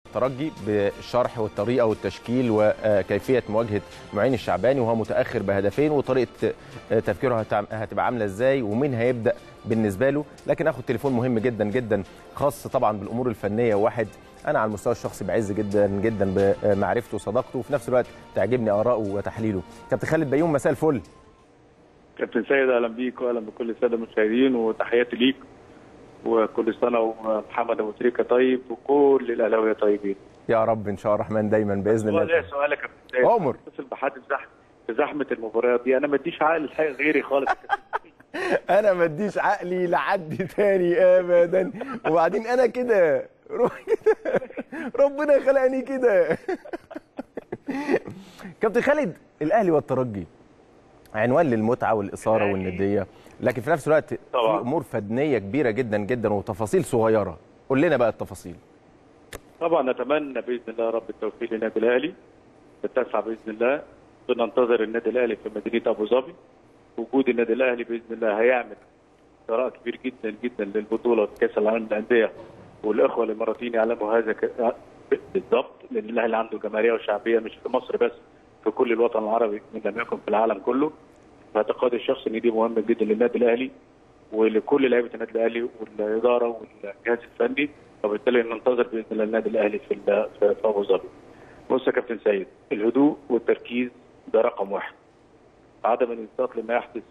الترجي بالشرح والطريقه والتشكيل وكيفيه مواجهه معين الشعباني وهو متاخر بهدفين وطريقه تفكيره هتبقى عامله ازاي ومين هيبدا بالنسبه له لكن اخد تليفون مهم جدا جدا خاص طبعا بالامور الفنيه واحد انا على المستوى الشخصي بعز جدا جدا بمعرفته وصداقته وفي نفس الوقت تعجبني اراءه وتحليله كابتن خالد بيوم مساء الفل كابتن سيد اهلا بيك واهلا بكل الساده المشاهدين وتحياتي ليك وكل سنه ومحمد ابو تريكه طيب وكل الاهلاويه طيبين يا رب ان شاء الله الرحمن دايما باذن الله والله سؤالك يا كابتن سيد عمر اتصل بحد في زحمه في زحمه المباريات دي انا ما اديش عقل الحقيقه غيري خالص انا ما اديش عقلي لحد تاني ابدا وبعدين انا كده ربنا خلقني كده كابتن خالد الاهلي والترجي عنوان للمتعه والاثاره والنديه لكن في نفس الوقت طبعا. في امور فنيه كبيره جدا جدا وتفاصيل صغيره قول لنا بقى التفاصيل طبعا نتمنى باذن الله يا رب التوفيق للنادي الاهلي بالتسعه باذن الله بننتظر النادي الاهلي في مدينه ابو ظبي وجود النادي الاهلي باذن الله هيعمل ثراء كبير جدا جدا للبطوله كاس العالم للانديه والاخوه الاماراتيين يعلموا هذا ك... بالضبط لان الاهلي عنده جماهيريه وشعبيه مش في مصر بس في كل الوطن العربي من لم يكن في العالم كله اعتقادي الشخصي ان دي مهمه جدا للنادي الاهلي ولكل لعيبه النادي الاهلي والاداره والجهاز الفني وبالتالي ننتظر باذن الله النادي الاهلي في في ابو ظبي. بص يا كابتن سيد الهدوء والتركيز ده رقم واحد. عدم الانصات لما يحدث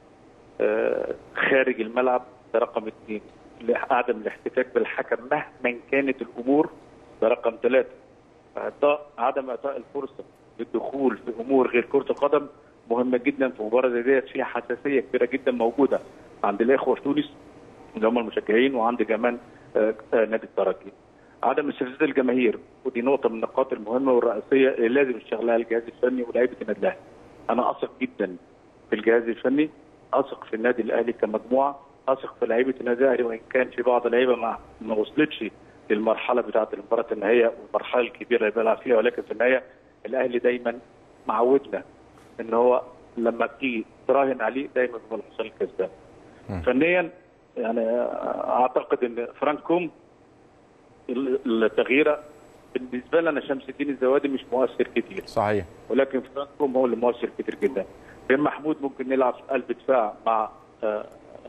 خارج الملعب ده رقم اثنين. عدم الاحتكاك بالحكم مهما كانت الامور ده رقم ثلاثه. اعطاء عدم اعطاء الفرصه للدخول في امور غير كره القدم مهمه جدا في مباراه زي ديت فيها حساسيه كبيره جدا موجوده عند الاخوه في تونس اللي هم المشجعين وعند كمان نادي الترجي. عدم استفزاز الجماهير ودي نقطه من النقاط المهمه والرئيسيه اللي لازم يشتغل عليها الجهاز الفني ولاعيبه النادي الاهلي. انا اثق جدا في الجهاز الفني، اثق في النادي الاهلي كمجموعه، اثق في لعيبه النادي الاهلي وان كان في بعض اللعيبه ما, ما وصلتش للمرحله بتاعه المباراه النهائيه والمرحله الكبيره اللي بيلعب فيها ولكن في النهايه الاهلي دايما معودنا ان هو لما بتيجي تراهن عليه دايما هو الحصان الكسبان. فنيا يعني اعتقد ان فرانكوم التغييره بالنسبه لنا شمس الدين الزوادي مش مؤثر كتير صحيح ولكن فرانكوم هو اللي مؤثر كتير جدا بن محمود ممكن نلعب في قلب دفاع مع آآ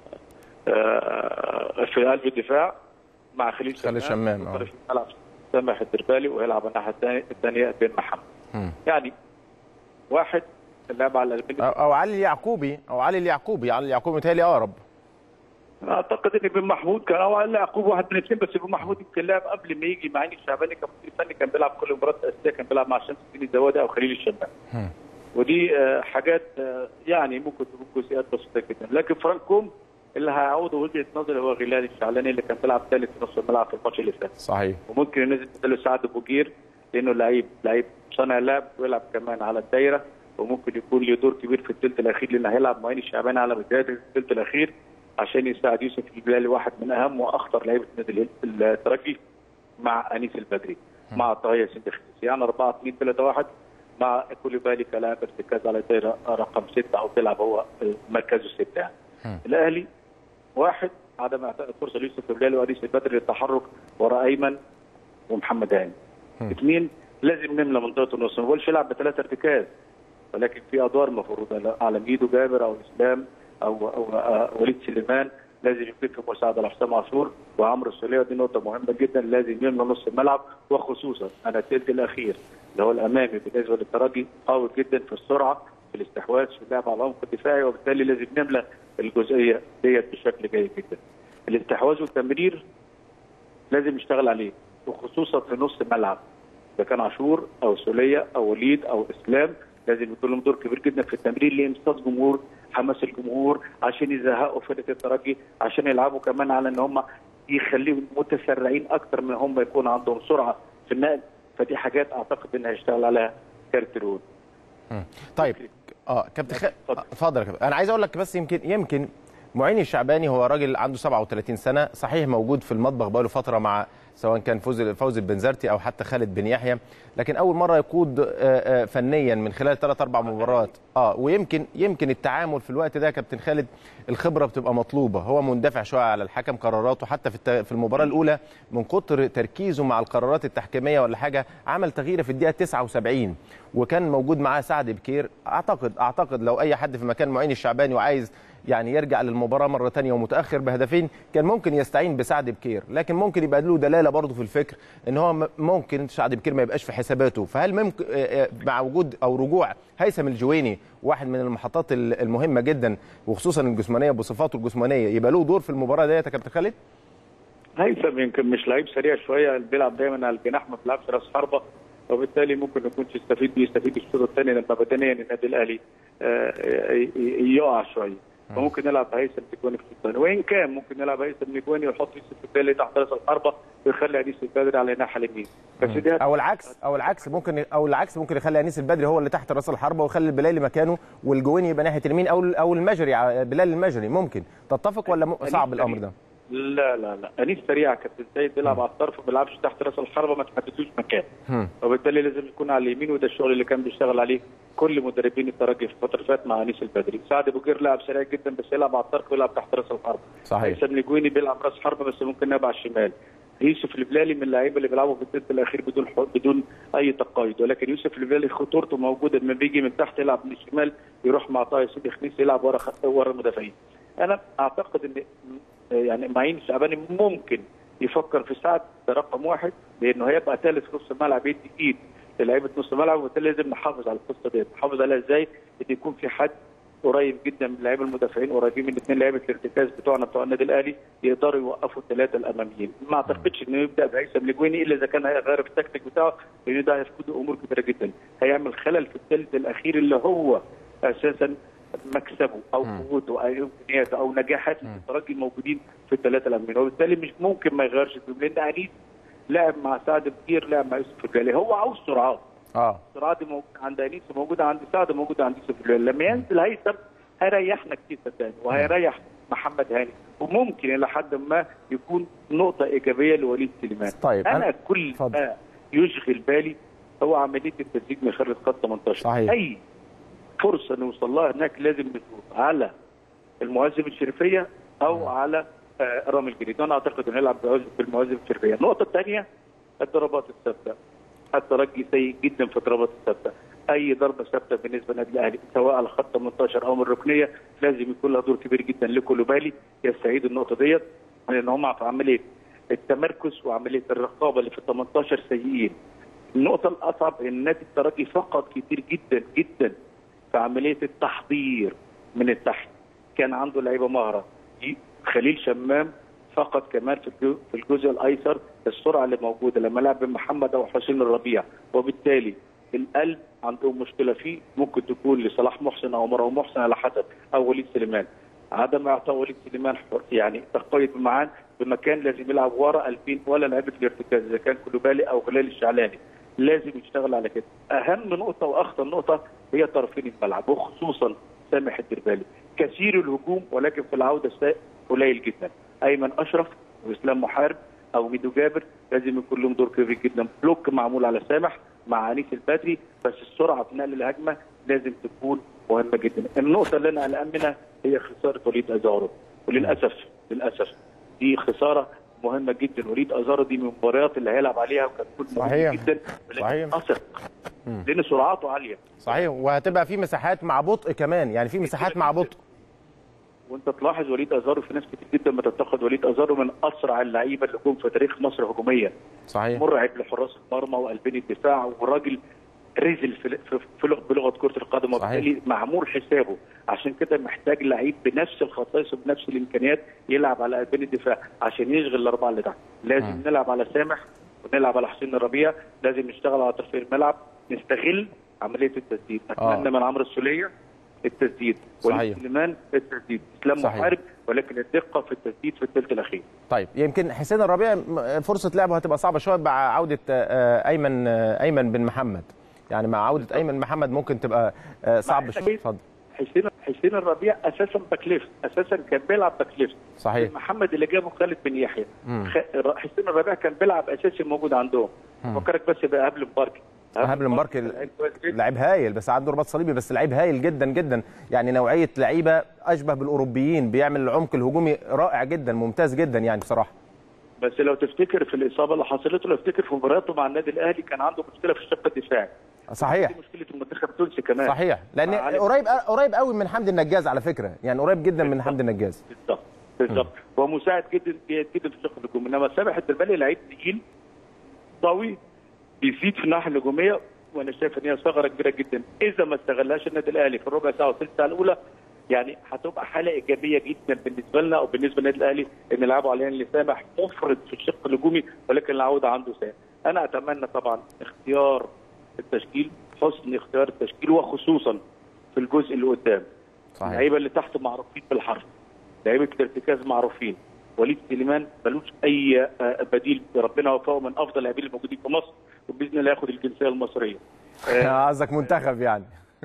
آآ في قلب الدفاع مع خليل خليل شمام اه يلعب سامح الدربالي ويلعب الناحيه الثانيه الثانيه بن محمد م. يعني واحد اللعب على أو, او علي اليعقوبي او علي اليعقوبي علي اليعقوبي متهيألي اقرب اعتقد ان بن محمود كان او علي يعقوب واحد من الاثنين بس بن محمود يمكن لعب قبل ما يجي مع عين الشعباني كمدير فني كان بيلعب كل مباراه اساسيه كان بيلعب مع شمس الدين الزوادي او خليل الشمام ودي حاجات يعني ممكن تكون جزئيات بسيطه جدا لكن فرانكوم اللي هيعود وجهه نظري هو غلال الشعلاني اللي كان بيلعب ثالث في نص الملعب في الماتش اللي فات صحيح وممكن ينزل بداله سعد بوجير لانه لعيب لعيب صانع لعب ويلعب كمان على الدايره وممكن يكون له دور كبير في الثلث الاخير لان هيلعب معين الشعباني على بدايه الثلث الاخير عشان يساعد يوسف البلالي واحد من اهم واخطر لعيبه النادي الترجي مع انيس البدري مع طاهيه سندخيس يعني 4 2 3 1 مع كوليبالي كلاعب ارتكاز على الدايره رقم سته او بيلعب هو مركزه سته يعني. الاهلي واحد عدم اعطاء الفرصه ليوسف البلالي وانيس البدري للتحرك وراء ايمن ومحمد هاني. اثنين لازم نملى منطقه النص ما بقولش يلعب بثلاثه ارتكاز ولكن في ادوار مفروضه على ميدو جابر او اسلام او او وليد سليمان لازم يكون في مساعده لحسام عاشور وعمرو السوليه دي نقطه مهمه جدا لازم يملى نص الملعب وخصوصا انا الثلث الاخير اللي هو الامامي بالنسبه للترجي قوي جدا في السرعه في الاستحواذ في اللعب على العمق الدفاعي وبالتالي لازم نملى الجزئيه ديت بشكل جيد جدا. الاستحواذ والتمرير لازم يشتغل عليه وخصوصا في نص الملعب اذا كان عاشور او سوليه او وليد او اسلام لازم يكون لهم دور كبير جدا في التمرير لامتصاص جمهور حماس الجمهور عشان يزهقوا فرقه الترجي عشان يلعبوا كمان على ان هم يخليهم متسرعين اكتر من هم يكون عندهم سرعه في النقل فدي حاجات اعتقد ان هيشتغل عليها كارترون طيب اه كابتن خ... اتفضل يا كابتن انا عايز اقول لك بس يمكن يمكن معين الشعباني هو راجل عنده 37 سنه صحيح موجود في المطبخ بقاله فتره مع سواء كان فوز فوز البنزرتي او حتى خالد بن يحيى لكن اول مره يقود آه، آه، فنيا من خلال ثلاث اربع مباريات اه ويمكن يمكن التعامل في الوقت ده يا كابتن خالد الخبره بتبقى مطلوبه هو مندفع شويه على الحكم قراراته حتى في الت- في المباراه الاولى من كتر تركيزه مع القرارات التحكيميه ولا حاجه عمل تغيير في الدقيقه 79 وكان موجود معاه سعد بكير اعتقد اعتقد لو اي حد في مكان معين الشعباني وعايز يعني يرجع للمباراه مره ثانيه ومتاخر بهدفين كان ممكن يستعين بسعد بكير لكن ممكن يبقى له دلاله برضه في الفكر ان هو م- ممكن سعد بكير ما يبقاش في حساباته فهل ممكن آه، آه، مع وجود او رجوع هيثم الجويني واحد من المحطات ال- المهمه جدا وخصوصا الجسمانيه بصفاته الجسمانيه يبقى له دور في المباراه ديت يا كابتن خالد هيثم يمكن مش لعيب سريع شويه بيلعب دايما على الجناح ما بيلعبش راس حربه وبالتالي ممكن ما يكونش يستفيد بيستفيد الشوط الثاني لما بدنيا النادي الاهلي آه، ي- ي- يقع شويه فممكن نلعب هيثم نجواني في الشوط الثاني وان كان ممكن نلعب هيثم نجواني ويحط يوسف البالي تحت راس الحربه ويخلي انيس البدري على الناحيه اليمين بس دي او العكس او العكس ممكن او العكس ممكن يخلي انيس البدري هو اللي تحت راس الحربه ويخلي البلالي مكانه والجويني يبقى ناحيه اليمين او او المجري ع- بلال المجري ممكن تتفق ولا م- صعب الامر ده؟ لا لا لا انيس سريع كابتن سيد بيلعب على الطرف ما بيلعبش تحت راس الحربه ما تحددوش مكان هم. وبالتالي لازم يكون على اليمين وده الشغل اللي كان بيشتغل عليه كل مدربين الترجي في الفتره اللي فاتت مع انيس البدري سعد بوجير لاعب سريع جدا بس يلعب على الطرف ويلعب تحت راس الحربه صحيح هيثم الجويني بيلعب راس حربه بس ممكن يلعب على الشمال يوسف البلالي من اللعيبه اللي بيلعبوا في الثلث الاخير بدون حو... بدون اي تقيد ولكن يوسف البلالي خطورته موجوده لما بيجي من تحت يلعب من الشمال يروح مع طه سيدي خميس يلعب ورا خ... ورا المدافعين انا اعتقد ان يعني معين الشعباني ممكن يفكر في سعد ده رقم واحد لانه هيبقى ثالث في نص الملعب يدي ايد للعيبه نص الملعب وبالتالي لازم نحافظ على القصه ديت نحافظ عليها ازاي؟ ان يكون في حد قريب جدا من لعيبه المدافعين قريبين من الاثنين لعيبه الارتكاز بتوعنا بتوع النادي الاهلي يقدروا يوقفوا الثلاثه الاماميين ما اعتقدش انه يبدا بهيثم الجويني الا اذا كان هيغير في التكتيك بتاعه لان ده هيفقد امور كبيره جدا هيعمل خلل في الثلث الاخير اللي هو اساسا مكسبه او قوته او امكانياته او نجاحات الترجي الموجودين في الثلاثه الاماميين وبالتالي مش ممكن ما يغيرش فيهم لان انيس لعب مع سعد بكير لعب مع يوسف الجالي هو عاوز سرعات اه السرعات دي موجوده عند انيس موجوده عند سعد موجوده عند يوسف الجالي لما ينزل هيثم هيريحنا كتير صدقني وهيريح محمد هاني وممكن الى حد ما يكون نقطه ايجابيه لوليد سليمان طيب، انا أنا- كل اتفضل. ما يشغل بالي هو عمليه التسديد من خارج خط 18 صحيح. اي فرصه نوصل لها هناك لازم نشوف على المهاجم الشريفيه او على آه، رامي الجديد وانا اعتقد انه يلعب في المهاجم الشريفيه النقطه الثانيه الضربات الثابته الترجي سيء جدا في الضربات الثابته اي ضربه ثابته بالنسبه للنادي الاهلي سواء على خط 18 او من الركنيه لازم يكون لها دور كبير جدا لكولوبالي يستعيد النقطه ديت لان هم في عمليه التمركز وعمليه الرقابه اللي في ال 18 سيئين النقطه الاصعب ان نادي الترجي فقد كتير جدا جدا في عمليه التحضير من التحت كان عنده لعيبه مهره ي- خليل شمام فقد كمان في الجو- في الجزء الايسر السرعه اللي موجوده لما لعب محمد او حسين الربيع وبالتالي القلب عندهم مشكله فيه ممكن تكون لصلاح محسن او مروان محسن على حسب او وليد سليمان عدم اعطاء وليد سليمان حر- يعني تقيد معاه بمكان لازم يلعب ورا البين ولا لعيبه الارتكاز اذا كان كلوبالي او هلال الشعلاني لازم يشتغل على كده اهم نقطه واخطر نقطه هي طرفين الملعب وخصوصا سامح الدربالي كثير الهجوم ولكن في العوده سا- قليل جدا ايمن اشرف واسلام محارب او ميدو جابر لازم يكون لهم دور كبير جدا بلوك معمول على سامح مع انيس البدري بس السرعه في نقل الهجمه لازم تكون مهمه جدا النقطه اللي انا قلقان منها هي خساره وليد ازارو وللاسف للاسف دي خساره مهمه جدا وليد ازارو دي من المباريات اللي هيلعب عليها وكان كل صحيح. جدا ولكن صحيح. اثق لان سرعاته عاليه صحيح وهتبقى في مساحات مع بطء كمان يعني في مساحات مع بطء وانت تلاحظ وليد ازارو في ناس كتير جدا بتنتقد وليد ازارو من اسرع اللعيبه اللي جم في تاريخ مصر هجوميا صحيح مرعب لحراس المرمى وقلبين الدفاع وراجل رزل في في- في لغ- بلغه كره القدم صحيح. وبالتالي معمول حسابه عشان كده محتاج لعيب بنفس الخصائص وبنفس الامكانيات يلعب على قلبين الدفاع عشان يشغل الاربعه اللي تحت لازم مم. نلعب على سامح ونلعب على حسين الربيع لازم نشتغل على طرفي الملعب نستغل عمليه التسديد آه. اتمنى من عمرو السوليه التسديد صحيح. وليد سليمان التسديد اسلام صحيح. محارب ولكن الدقه في التسديد في الثلث الاخير طيب يمكن حسين الربيع م- فرصه لعبه هتبقى صعبه شويه مع عوده آه، ايمن آه، ايمن بن محمد يعني مع عوده ايمن محمد ممكن تبقى آه، صعب مع شويه حسين. اتفضل حسين حسين الربيع اساسا باك ليفت اساسا كان بيلعب باك ليفت صحيح محمد اللي جابه خالد بن يحيى مم. خ- حسين الربيع كان بيلعب اساسي موجود عندهم فكرك بس بقى قبل مبارك قبل مبارك ال- لعيب كويس جدا. لعيب هايل بس عنده رباط صليبي بس لعيب هايل جدا جدا يعني نوعيه لعيبه اشبه بالاوروبيين بيعمل العمق الهجومي رائع جدا ممتاز جدا يعني بصراحه بس لو تفتكر في الاصابه اللي حصلت له لو تفتكر في مباراته مع النادي الاهلي كان عنده مشكله في الشق الدفاعي صحيح دي مشكله المنتخب التونسي كمان صحيح لان مع علي- قريب قريب قوي من حمدي النجاز على فكره يعني قريب جدا من حمدي النجاز بالظبط بالظبط هو مساعد جدا جدا في الشق الهجومي انما سامح الدربالي لعيب تقيل قوي بيزيد في الناحيه الهجوميه وانا شايف ان هي ثغره كبيره جدا اذا ما استغلهاش النادي الاهلي في الربع ساعه والثلث ساعه الاولى يعني هتبقى حاله ايجابيه جدا بالنسبه لنا او بالنسبه للنادي الاهلي ان يلعبوا علينا اللي سامح مفرد في الشق الهجومي ولكن العوده عنده سهل انا اتمنى طبعا اختيار التشكيل حسن اختيار التشكيل وخصوصا في الجزء اللي قدام صحيح اللعيبه اللي تحت معروفين بالحرف لعيبه الارتكاز معروفين وليد سليمان ملوش اي آه، بديل ربنا وفقه من افضل اللاعبين الموجودين في مصر وباذن الله ياخد الجنسيه المصريه آه، قصدك منتخب يعني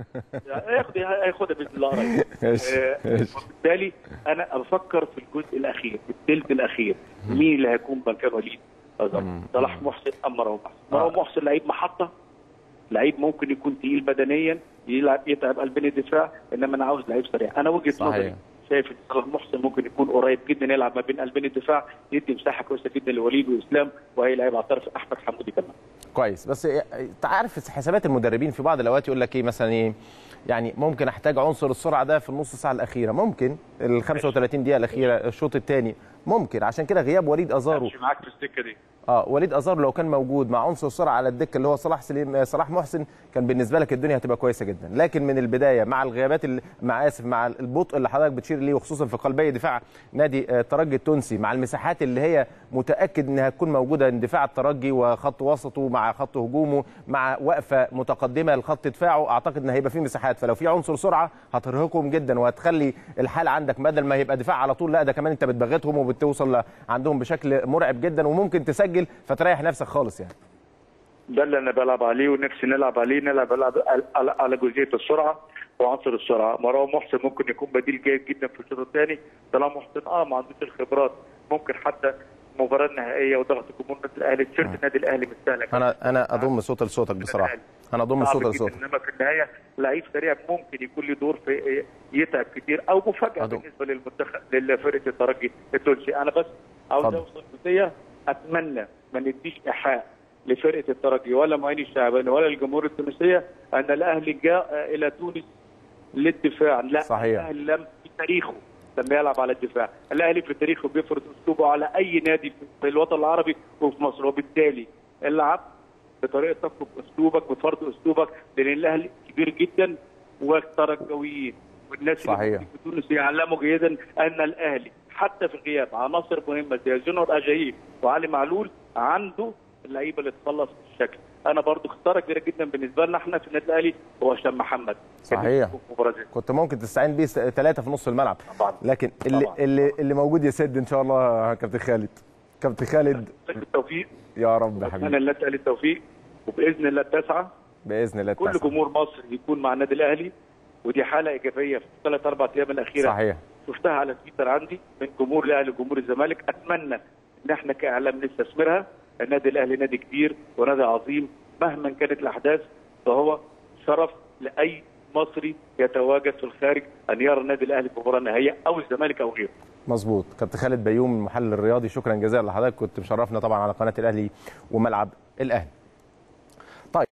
هياخد هياخدها باذن الله قريب ماشي، آه، ماشي. وبالتالي انا بفكر في الجزء الاخير في الثلث الاخير مين اللي هيكون مكان وليد أزهر؟ صلاح محسن ام مروان محسن مروان محسن لعيب محطه لعيب ممكن يكون تقيل بدنيا يلعب يتعب قلبين الدفاع انما انا عاوز لعيب سريع انا وجهه صحيح. نظري شايف ان صلاح محسن ممكن يكون قريب جدا يلعب ما بين قلبين الدفاع يدي مساحه كويسه جدا لوليد واسلام وهي لعيب على الطرف احمد حمودي كمان كويس بس انت عارف حسابات المدربين في بعض الاوقات يقول لك ايه مثلا ايه يعني ممكن احتاج عنصر السرعه ده في النص ساعه الاخيره ممكن ال 35 دقيقه الاخيره الشوط الثاني ممكن عشان كده غياب وليد ازارو مش معاك في السكه دي اه وليد ازار لو كان موجود مع عنصر السرعه على الدكه اللي هو صلاح سليم صلاح محسن كان بالنسبه لك الدنيا هتبقى كويسه جدا لكن من البدايه مع الغيابات اللي مع اسف مع البطء اللي حضرتك بتشير ليه وخصوصا في قلبي دفاع نادي آه، الترجي التونسي مع المساحات اللي هي متاكد انها تكون موجوده من دفاع الترجي وخط وسطه مع خط هجومه مع وقفه متقدمه لخط دفاعه اعتقد ان هيبقى فيه مساحات فلو في عنصر سرعه هترهقهم جدا وهتخلي الحال عندك بدل ما يبقى دفاع على طول لا ده كمان انت بتبغتهم وبتوصل ل- عندهم بشكل مرعب جدا وممكن تسجل فتريح نفسك خالص يعني ده اللي انا بلعب عليه ونفسي نلعب عليه نلعب نلعب على- على جزئيه السرعه وعنصر السرعه مروان محسن ممكن يكون بديل جيد جدا في الشوط الثاني طالما محسن اه ما عندوش الخبرات ممكن حتى المباراه النهائيه وضغط جمهور النادي الاهلي تيشيرت النادي الاهلي مش سهله انا انا اضم صوت لصوتك بصراحه انا اضم صعب صوت جداً، لصوتك انما في النهايه لعيب سريع ممكن يكون له دور في يتعب كتير او مفاجاه أدو. بالنسبه للمنتخب لفرقه الترجي التونسي انا بس عاوز اتفضل. اوصل جزئيه اتمنى ما نديش ايحاء لفرقه الترجي ولا معين الشعباني ولا الجمهور التونسيه ان الاهلي جاء الى تونس للدفاع لا صحيح. الاهلي لم في تاريخه لما يلعب على الدفاع الاهلي في تاريخه بيفرض اسلوبه على اي نادي في الوطن العربي وفي مصر وبالتالي العب بطريقتك وباسلوبك بفرض اسلوبك لان الاهلي كبير جدا والترجويين والناس صحيح. اللي موجودين في تونس يعلموا جيدا ان الاهلي حتى في غياب عناصر مهمه زي جونر اجايب وعلي معلول عنده اللعيبه اللي تخلص بالشكل انا برضو خساره كبيره جدا بالنسبه لنا احنا في النادي الاهلي هو هشام محمد كان صحيح. في مباراة زي دي. كنت ممكن تستعين بيه ثلاثه في نص الملعب طبعا لكن اللي طبعاً. اللي اللي موجود يسد ان شاء الله يا كابتن خالد كابتن خالد بالتوفيق يا رب يا اتمنى حبيبي الله تعالى التوفيق وباذن الله التاسعه باذن الله كل التاسع. جمهور مصر يكون مع النادي الاهلي ودي حاله ايجابيه في الثلاث اربع ايام الاخيره صحيح شفتها على تويتر عندي من جمهور الاهلي وجمهور الزمالك اتمنى ان احنا كاعلام نستثمرها النادي الاهلي نادي كبير ونادي عظيم مهما كانت الاحداث فهو شرف لاي مصري يتواجد في الخارج ان يرى النادي الاهلي في مباراه نهائيه او الزمالك او غيره مظبوط كابتن خالد بيوم المحلل الرياضي شكرا جزيلا لحضرتك كنت مشرفنا طبعا على قناه الاهلي وملعب الاهلي